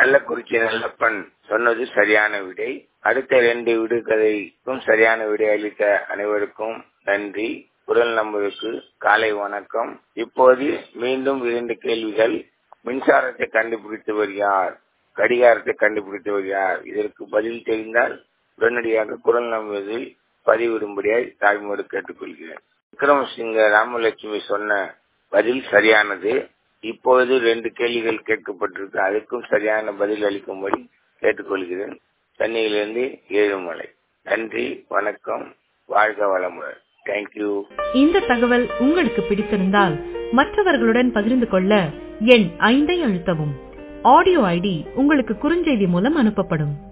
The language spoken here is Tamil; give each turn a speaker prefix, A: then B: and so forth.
A: கள்ளக்குறிச்சி நல்லப்பன் சொன்னது சரியான விடை அடுத்த ரெண்டு விடுகதைக்கும் சரியான விடை அளித்த அனைவருக்கும் நன்றி குரல் நம்பருக்கு காலை வணக்கம் இப்போது மீண்டும் இரண்டு கேள்விகள் மின்சாரத்தை கண்டுபிடித்தவர் யார் கடிகாரத்தை கண்டுபிடித்தவர் யார் இதற்கு பதில் தெரிந்தால் உடனடியாக குரல் நம்பதில் பதிவிடும்படியாய் தாய்மோடு கேட்டுக்கொள்கிறேன் விக்ரமசிங்க ராமலட்சுமி சொன்ன பதில் சரியானது இப்பொழுது ரெண்டு கேள்விகள் கேட்கப்பட்டிருக்கு அதுக்கும் சரியான பதில் அளிக்கும்படி கேட்டுக்கொள்கிறேன் சென்னையிலிருந்து ஏழுமலை நன்றி வணக்கம் வாழ்க வளமுடன் தேங்க்யூ
B: இந்த தகவல் உங்களுக்கு பிடித்திருந்தால் மற்றவர்களுடன் பகிர்ந்து கொள்ள எண் ஐந்தை அழுத்தவும் ஆடியோ ஐடி உங்களுக்கு குறுஞ்செய்தி மூலம் அனுப்பப்படும்